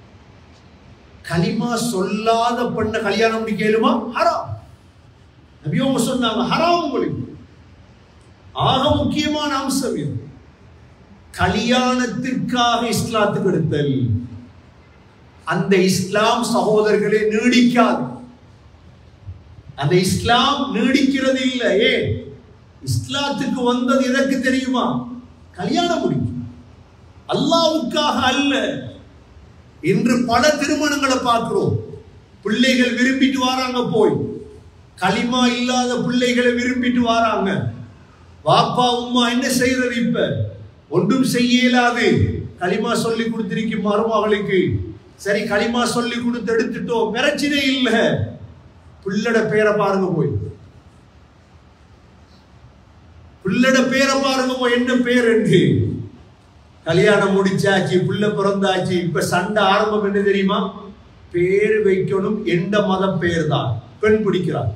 கலிமா சொல்லாத பெண்ணை கல்யாணம் முடிக்க இயலுமா ஹராம் நபியவங்க சொன்னாங்க ஹராம் உங்களுக்கு ஆக முக்கியமான அம்சம் இது கல்யாணத்திற்காக இஸ்லாத்துக்கு எடுத்தல் அந்த இஸ்லாம் சகோதரர்களே நீடிக்காது அந்த இஸ்லாம் நீடிக்கிறது இல்லை ஏன் இஸ்லாத்துக்கு வந்தது எதற்கு தெரியுமா கல்யாணம் முடிக்கும் அல்லாவுக்காக அல்ல இன்று பல திருமணங்களை பார்க்கிறோம் பிள்ளைகள் விரும்பிட்டு வராங்க போய் களிமா இல்லாத பிள்ளைகளை விரும்பிட்டு வராங்க வாப்பா உம்மா என்ன செய்யறது இப்ப ஒன்றும் செய்ய இயலாது களிமா சொல்லி கொடுத்திருக்கு மருமகளுக்கு சரி களிமா சொல்லி கொடுத்து எடுத்துட்டோம் பிரச்சனை இல்ல பிள்ளட பேரை பாருங்க போய் பிள்ளட பேரை பாருங்க போய் என்ன பேர் என்று கல்யாணம் முடிச்சாச்சு பிள்ளை பிறந்தாச்சு இப்ப சண்டை ஆரம்பம் என்ன தெரியுமா பேர் வைக்கணும் எந்த மத பேர் தான் பெண் பிடிக்கிறார்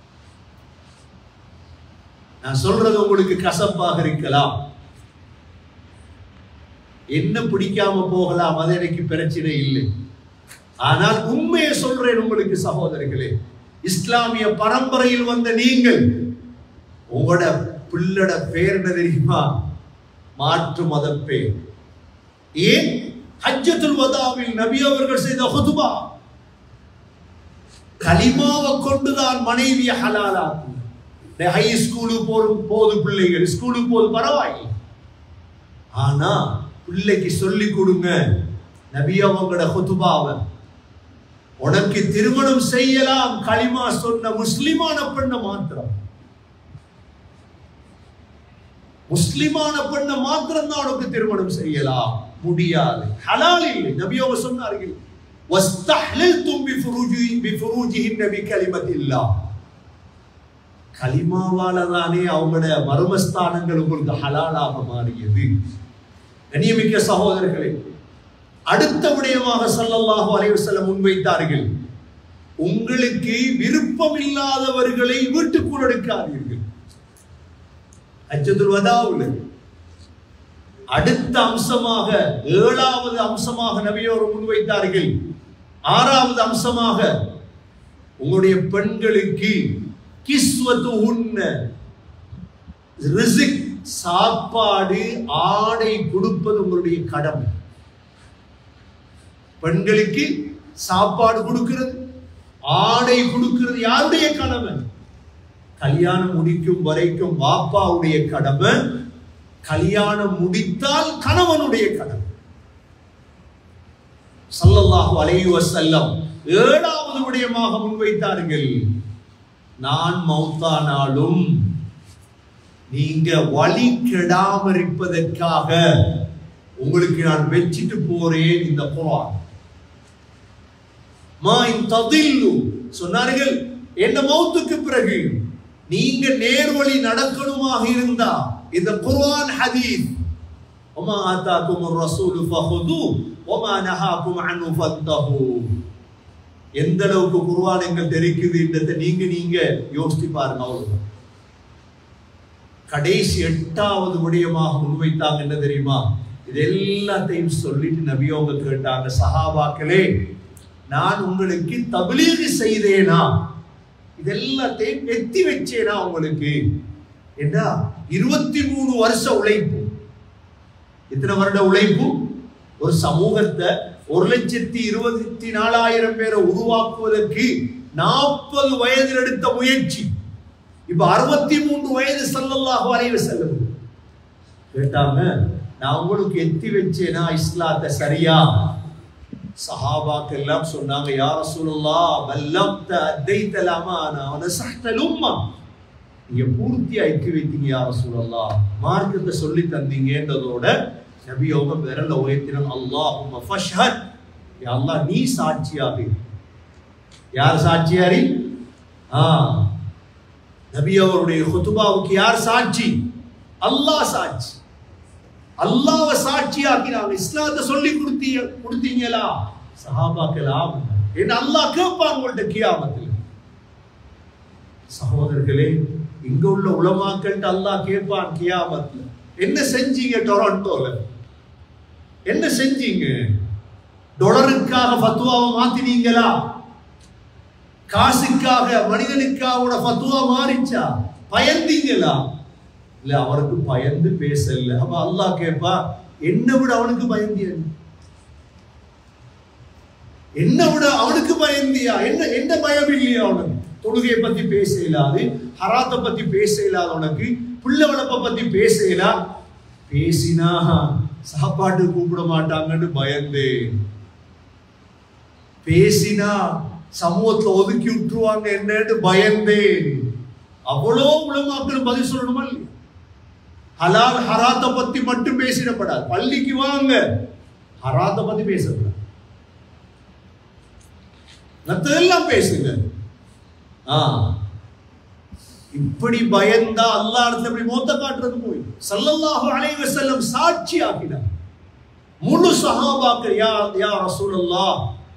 நான் சொல்றது உங்களுக்கு கசப்பாக இருக்கலாம் என்ன பிடிக்காம போகலாம் அது எனக்கு பிரச்சனை இல்லை ஆனால் உண்மையை சொல்றேன் உங்களுக்கு சகோதரர்களே இஸ்லாமிய பரம்பரையில் வந்த நீங்கள் உங்களோட பிள்ளட பேர் என்ன தெரியுமா மாற்று மத பேர் ஏன் ஹஜ்ஜத்துல் வதாவில் நபி அவர்கள் செய்த ஹுதுபா கலிமாவை கொண்டுதான் மனைவியை ஹலாலாக்கும் ஹை ஸ்கூலுக்கு போகும் போது பிள்ளைகள் ஸ்கூலுக்கு போது பரவாயில்லை ஆனா பிள்ளைக்கு சொல்லி கொடுங்க நபி அவங்களோட ஹுதுபாவை உனக்கு திருமணம் செய்யலாம் களிமா சொன்ன முஸ்லிமான பெண்ணை மாத்திரம் முஸ்லிமான பெண்ணை மாத்திரம் தான் உனக்கு திருமணம் செய்யலாம் முடியாது ஹலால் இல்லை நபி அவங்க சொன்னார்கள் வஸ்தஹ்லல்தும் பிஃபுரூஜி பிஃபுரூஜிஹின்ன பிகலிமத்தில்லாஹ் கலிமாவால தானே அவங்களோட மர்மஸ்தானங்கள் உங்களுக்கு ஹலாலாக மாறியது கண்ணியமிக்க சகோதரர்களே அடுத்த விடயமாக ஸல்லல்லாஹு அலைஹி வஸல்லம் முன்வைத்தார்கள் உங்களுக்கு விருப்பம் இல்லாதவர்களை வீட்டுக்குள் எடுக்காதீர்கள் அஜதுல் வதாவுல அடுத்த அம்சமாக ஏழாவது அம்சமாக நபியோர் முன்வைத்தார்கள் ஆறாவது அம்சமாக உங்களுடைய பெண்களுக்கு கிஸ்வத்து உண்ண ரிசிக் சாப்பாடு ஆடை கொடுப்பது உங்களுடைய கடமை பெண்களுக்கு சாப்பாடு கொடுக்கிறது ஆடை கொடுக்கிறது யாருடைய கடமை கல்யாணம் முடிக்கும் வரைக்கும் வாப்பாவுடைய கடமை கல்யாணம் முடித்தால் கணவனுடைய கடமை சல்லல்லாஹு அலைஹி வஸல்லம் ஏழாவது விடயமாக முன்வைத்தார்கள் நான் மௌத்தானாலும் நீங்க வழி கெடாம இருப்பதற்காக உங்களுக்கு நான் வச்சிட்டு போறேன் இந்த குரான் மா இன் ததில்லு சொன்னார்கள் என்ன மௌத்துக்கு பிறகு நீங்க நேர்வழி நடக்கணுமாக இருந்தா இந்த குர்ஆன் ஹதீஸ் وما آتاكم الرسول فخذوه وما نهاكم عنه فانتهوا எந்த அளவுக்கு குர்ஆன் எங்கள் தெரிக்குதுன்றதை நீங்க நீங்க யோசித்து பாருங்க அவ்வளவுதான் கடைசி எட்டாவது விடயமாக முன்வைத்தாங்க என்ன தெரியுமா இது எல்லாத்தையும் சொல்லிட்டு நபி அவங்க கேட்டாங்க சஹாபாக்களே நான் உங்களுக்கு தபிலீகு செய்தேனா இதெல்லாத்தையும் எத்தி வச்சேனா உங்களுக்கு என்ன இருபத்தி மூணு வருஷ உழைப்பு எத்தனை வருட உழைப்பு ஒரு சமூகத்தை ஒரு லட்சத்தி இருபத்தி நாலாயிரம் பேரை உருவாக்குவதற்கு நாற்பது வயதில் எடுத்த முயற்சி இப்ப அறுபத்தி மூன்று வயது சல்லல்லாஹு அலைஹி வஸல்லம் கேட்டாங்க நான் உங்களுக்கு எத்தி வச்சேனா இஸ்லாத்தை சரியா சஹாபாக்கு எல்லாம் சொன்னாங்க யா ரசூலுல்லாஹ் பல்லம்த அத்தைத லமானா வ நஸஹ்த உம்மா நீங்க பூர்த்தியா எத்தி வைத்தீங்க யா ரசூலுல்லாஹ் மார்க்கத்தை சொல்லி தந்தீங்கன்றதோட நபி அவங்க விரல உயர்த்தினாங்க அல்லாஹும்ம ஃபஷ்ஹத் யா அல்லாஹ் நீ சாட்சியாக இரு. யார் சாட்சியாரி ஆ நபி அவருடைய ஹுதுபாவுக்கு யார் சாட்சி அல்லாஹ் சாட்சி அல்லாஹ்வை சாட்சியாக்கினாங்க இஸ்லாத்தை சொல்லி கொடுத்தீங்க கொடுத்தீங்களா சஹாபாக்கலாம் என்ன அல்லாஹ் கேட்பான் உங்கள்ட்ட கியாமத்தில் சகோதரர்களே இங்க உள்ள உலமாக்கள்ட்ட அல்லாஹ் கேட்பான் கியாமத்துல என்ன செஞ்சீங்க டொரண்டோல என்ன செஞ்சீங்க டொலருக்காக ஃபத்வாவை மாத்தினீங்களா காசுக்காக மனிதனுக்காக ஃபத்வா மாறிச்சா பயந்தீங்களா இல்ல அவருக்கு பயந்து பேசல அப்ப அல்லாஹ் கேட்பா என்ன விட அவனுக்கு பயந்தியா நீ? என்ன விட அவனுக்கு பயந்தியா என்ன என்ன பயம் இல்லையா அவனுக்கு தொழுகையை பத்தி பேச இயலாது ஹராத்தை பத்தி பேச இயலாது உனக்கு பிள்ளை வளர்ப்பை பத்தி பேச இயலா பேசினா சாப்பாட்டு கூப்பிட மாட்டாங்கன்னு பயந்தேன் பேசினா சமூகத்துல ஒதுக்கி விட்டுருவாங்க என்னன்னு பயந்தேன் அவ்வளோ உலமாக்கள் பதில் சொல்லணுமா இல்லையா ஹலால் ஹராத்தை பத்தி மட்டும் பேசிடப்படாது பள்ளிக்கு வாங்க ஹராத்தை பத்தி பேசக்கூடாது மத்ததெல்லாம் பேசுங்க ஆ இப்படி பயந்தா அல்லாஹ் இடத்துல இப்படி மோத்த காட்டுறது போய் ஸல்லல்லாஹு அலைஹி வஸல்லம் சாட்சி ஆக்கினார் முழு சஹாபாக்கள் யா யா ரசூலுல்லாஹ்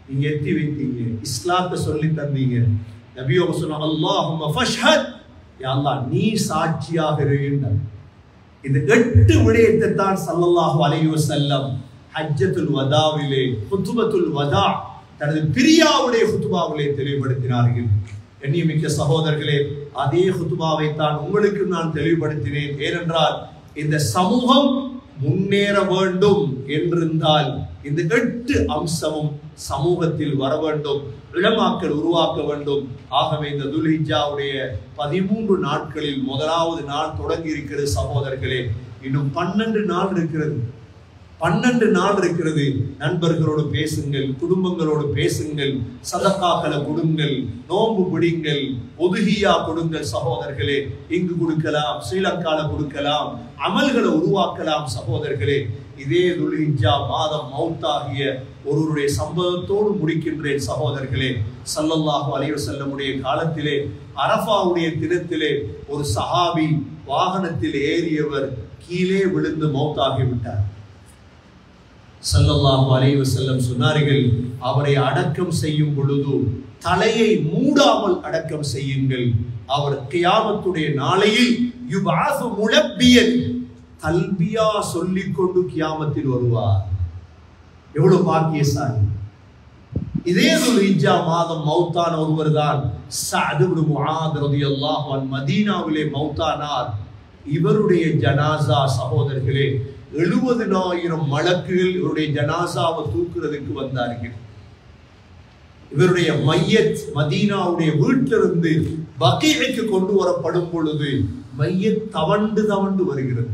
நீங்க எத்தி வைத்தீங்க இஸ்லாத்தை சொல்லி தந்தீங்க நபி அவங்க சொன்னாங்க அல்லாஹும்ம ஃபஷ்ஹத் யா அல்லாஹ் நீ சாட்சியாக இருக்கின்றார் இந்த எட்டு விடயத்தை தான் சல்லல்லாஹு அலைஹி வஸல்லம் ஹஜ்ஜத்துல் வதாவிலே குத்துபத்துல் வதா தனது பிரியாவுடைய குத்துபாவிலே தெளிவுபடுத்தினார்கள் எண்ணியமிக்க சகோதரர்களே அதே குத்துபாவை தான் உங்களுக்கு நான் தெளிவுபடுத்தினேன் ஏனென்றால் இந்த சமூகம் முன்னேற வேண்டும் என்றிருந்தால் இந்த எட்டு அம்சமும் சமூகத்தில் வர வேண்டும் இளமாக்கள் உருவாக்க வேண்டும் ஆகவே இந்த துல்ஹிஜாவுடைய பதிமூன்று நாட்களில் முதலாவது நாள் தொடங்கி இருக்கிறது சகோதரர்களே இன்னும் பன்னெண்டு நாள் இருக்கிறது பன்னெண்டு நாள் இருக்கிறது நண்பர்களோடு பேசுங்கள் குடும்பங்களோடு பேசுங்கள் சதக்காக்களை கொடுங்கள் நோன்பு பிடிங்கள் ஒதுகியா கொடுங்கள் சகோதரர்களே இங்கு கொடுக்கலாம் ஸ்ரீலங்கால கொடுக்கலாம் அமல்களை உருவாக்கலாம் சகோதரர்களே இதே துல்ஹிஜா மாதம் மௌத்தாகிய ஒருவருடைய சம்பவத்தோடு முடிக்கின்றேன் சகோதரர்களே சல்லல்லாஹு அலைஹி வஸல்லமுடைய காலத்திலே அரஃபாவுடைய தினத்திலே ஒரு சஹாபி வாகனத்தில் ஏறியவர் கீழே விழுந்து மௌத்தாகி விட்டார் சல்லல்லாஹு அலைஹி வஸல்லம் சொன்னார்கள் அவரை அடக்கம் செய்யும் பொழுது தலையை மூடாமல் அடக்கம் செய்யுங்கள் அவர் கியாமத்துடைய நாளையில் யுபாசு முலப்பியல் கல்வியா சொல்லிக் கொண்டு கியாமத்தில் வருவார் எவ்வளவு பாக்கியசாலி இதே ஒரு இஜா மாதம் மௌத்தான ஒருவர் தான் சஅதுபு முஆத் ரலியல்லாஹு அன்ஹு மதீனாவிலே மௌத்தானார் இவருடைய ஜனாசா சகோதரர்களே எழுபதினாயிரம் மலக்குகள் இவருடைய ஜனாசாவை தூக்குறதுக்கு வந்தார்கள் இவருடைய மையத் மதீனாவுடைய வீட்டிலிருந்து பகீக்கு கொண்டு வரப்படும் பொழுது மையத் தவண்டு தவண்டு வருகிறது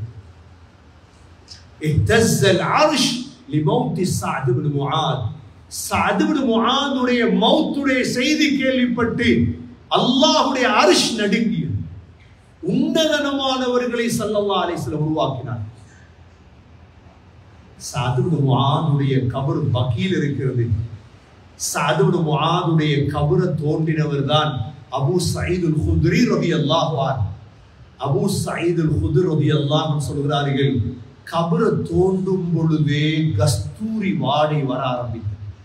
اهتز العرش لموت سعد بن معاذ சஅத் இப்னு முஆதுடைய மௌத்துடைய செய்தி கேள்விப்பட்டு அல்லாஹ்வுடைய அரிஷ் நடுங்கியது உன்னதனமானவர்களை ஸல்லல்லாஹு அலைஹி வஸல்லம் உருவாக்கினார் சஅத் இப்னு முஆதுடைய கபர் பக்கீல் இருக்கிறது சஅத் இப்னு முஆதுடைய கபரை தோண்டினவர் தான் அபூ சயீதுல் குத்ரி ரலியல்லாஹு அன்ஹு அபூ சயீதுல் குத்ரி ரலியல்லாஹு அன்ஹு சொல்கிறார்கள் கபரை தோண்டும் பொழுதே கஸ்தூரி வாடை வர ஆரம்பித்தது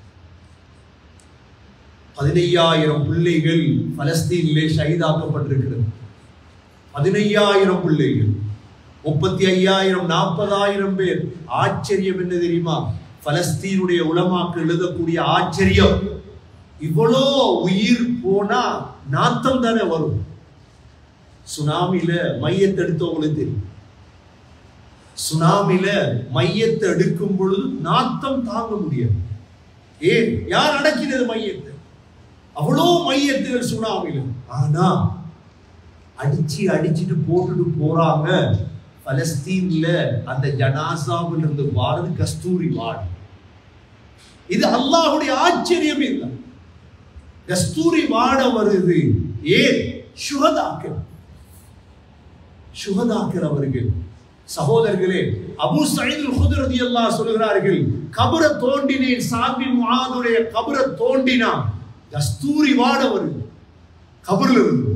பதினையாயிரம் பிள்ளைகள் பலஸ்தீனிலே ஷஹீதாக்கப்பட்டிருக்கிறது பதினையாயிரம் பிள்ளைகள் முப்பத்தி ஐயாயிரம் நாற்பதாயிரம் பேர் ஆச்சரியம் என்ன தெரியுமா பலஸ்தீனுடைய உலமாக்கு எழுதக்கூடிய ஆச்சரியம் இவ்வளோ உயிர் போனா நாத்தம் தானே வரும் சுனாமில மையத்தை எடுத்தவங்களுக்கு தெரியும் சுனாமில மையத்தை எடுக்கும் பொழுது நாத்தம் தாங்க முடியாது ஏன் யார் அடக்கினது மையத்தை அவ்வளோ மையத்துகள் சுனாமில ஆனா அடிச்சு அடிச்சுட்டு போட்டுட்டு போறாங்க பலஸ்தீன்ல அந்த ஜனாசாவில் இருந்து வாடுறது கஸ்தூரி வாடு இது அல்லாஹுடைய ஆச்சரியம் இல்லை கஸ்தூரி வாட வருது ஏன் சுகதாக்கள் சுகதாக்கள் அவர்கள் சகோதரர்களே அபு சயீதுல் குத்ரி ரலியல்லாஹு சொல்கிறார்கள் கபர தோண்டினேன் சாபின் முஆதுடைய கபர தோண்டினா கஸ்தூரி வாட வருது கபர்ல இருந்து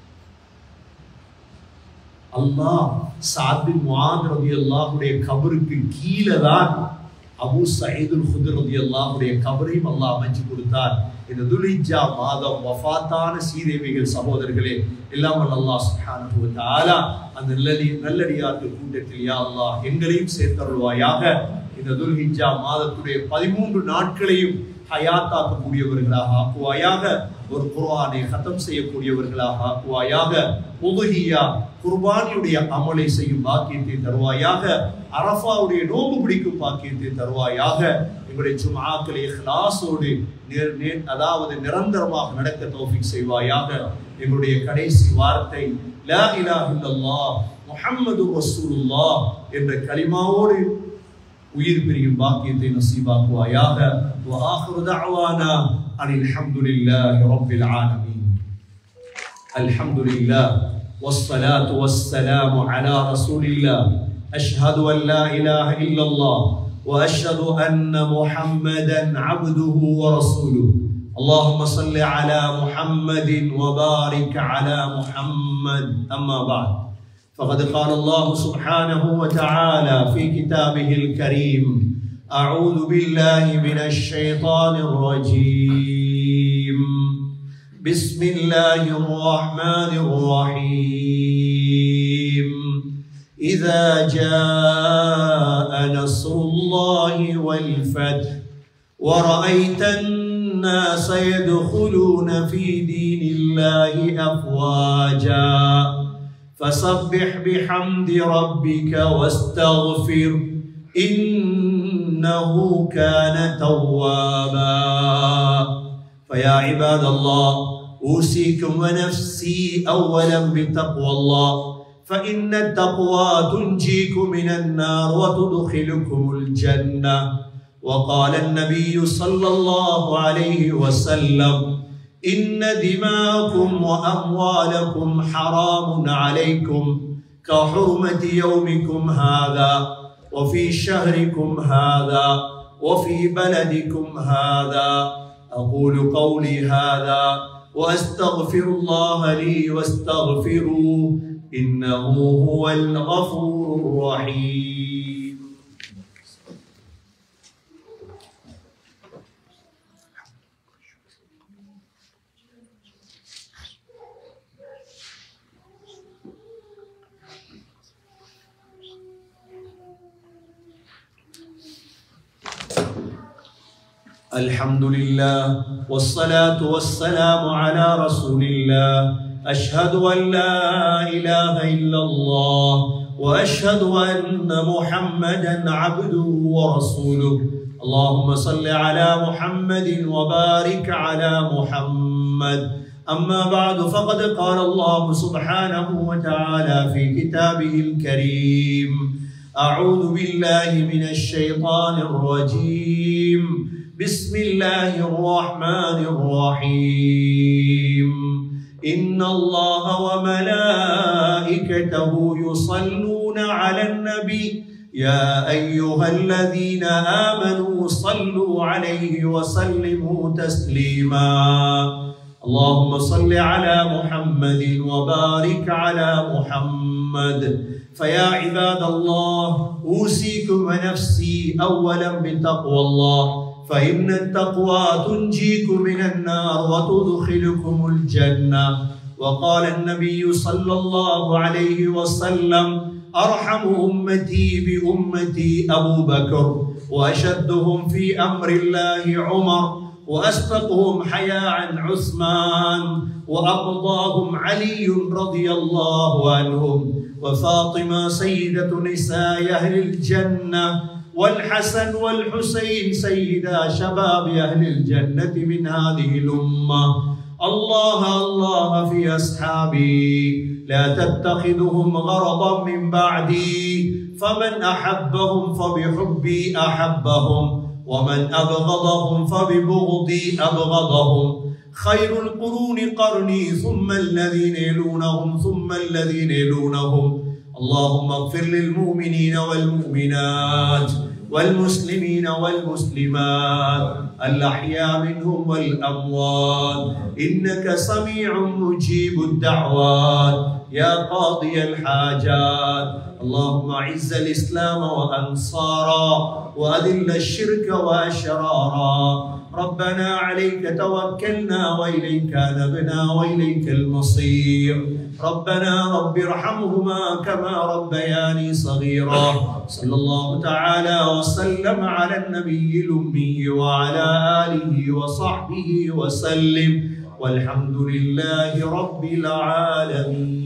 அல்லாஹ் சாபின் முஆத் ரலியல்லாஹுடைய கபருக்கு கீழே தான் அபு சயீதுல் குத்ரி ரலியல்லாஹுடைய கபரையும் அல்லாஹ் அமைச்சு கொடுத்தார் இந்த துலிஜா மாதம் வஃபாத்தான சீதேவிகள் சகோதரர்களே எல்லாம் வல்ல அல்லாஹ் சுப்ஹானஹு வ தஆலா அந்த நல்லடி நல்லடியார்கள் கூட்டத்தில் யா அல்லாஹ் எங்களையும் சேர்த்தருள்வாயாக இந்த துல்ஹிஜ்ஜா மாதத்துடைய பதிமூன்று நாட்களையும் ஹயாத்தாக்கக்கூடியவர்களாக ஆக்குவாயாக ஒரு குர்ஆனை கதம் செய்யக்கூடியவர்களாக ஆக்குவாயாக உதுஹியா குர்பானியுடைய அமலை செய்யும் பாக்கியத்தை தருவாயாக அரஃபாவுடைய நோம்பு பிடிக்கும் பாக்கியத்தை தருவாயாக எங்களுடைய ஜும்ஆக்களை இஹ்லாஸோடு நேர் நேர் அதாவது நிரந்தரமாக நடக்க தௌஃபீக் செய்வாயாக எங்களுடைய கடைசி வார்த்தை லா இலாஹ இல்லல்லாஹ் முஹம்மது ரசூலுல்லாஹ் என்ற கலிமாவோடு உயிர் பிரியும் பாக்கியத்தை நசீபாக்குவாயாக وآخر دعوانا أن الحمد لله رب العالمين الحمد لله والصلاة والسلام على رسول الله أشهد أن لا إله إلا الله وأشهد أن محمدا عبده ورسوله اللهم صل على محمد وبارك على محمد أما بعد فقد قال الله سبحانه وتعالى في كتابه الكريم أعوذ بالله من الشيطان الرجيم بسم الله الرحمن الرحيم إذا جاء نصر الله والفتح ورأيت الناس يدخلون في دين الله أفواجا فسبح بحمد ربك واستغفر إنه كان توابا فيا عباد الله أوصيكم ونفسي أولا بتقوى الله فإن التقوى تنجيكم من النار وتدخلكم الجنة وقال النبي صلى الله عليه وسلم إن دماءكم وأموالكم حرام عليكم كحرمة يومكم هذا وفي شهركم هذا وفي بلدكم هذا أقول قولي هذا وأستغفر الله لي واستغفروه إنه هو الغفور الرحيم الحمد لله والصلاة والسلام على رسول الله أشهد أن لا إله إلا الله وأشهد أن محمدا عبده ورسوله اللهم صل على محمد وبارك على محمد أما بعد فقد قال الله سبحانه وتعالى في كتابه الكريم أعوذ بالله من الشيطان الرجيم بسم الله الرحمن الرحيم إن الله وملائكته يصلون على النبي يا أيها الذين آمنوا صلوا عليه وسلموا تسليما اللهم صل على محمد وبارك على محمد فيا عباد الله أوصيكم ونفسي أولا بتقوى الله فإن التقوى تنجيكم من النار وتدخلكم الجنة وقال النبي صلى الله عليه وسلم أرحم أمتي بأمتي أبو بكر وأشدهم في أمر الله عمر وأسبقهم حياء عثمان وأقضاهم علي رضي الله عنهم وفاطمة سيدة نساء أهل الجنة والحسن والحسين سيدا شباب أهل الجنة من هذه الأمة الله الله في أصحابي لا تتخذهم غرضا من بعدي فمن أحبهم فبحبي أحبهم ومن أبغضهم فببغضي أبغضهم خير القرون قرني ثم الذين يلونهم ثم الذين يلونهم اللهم اغفر للمؤمنين والمؤمنات والمسلمين والمسلمات الأحياء منهم والأموات إنك سميع مجيب الدعوات يا قاضي الحاجات اللهم أعز الإسلام وأنصارا وأذل الشرك وأشرارا ربنا عليك توكلنا وإليك نبنا وإليك المصير ربنا رب ارحمهما كما ربياني صغيرا صلى الله تعالى وسلم على النبي الأمي وعلى آله وصحبه وسلم والحمد لله رب العالمين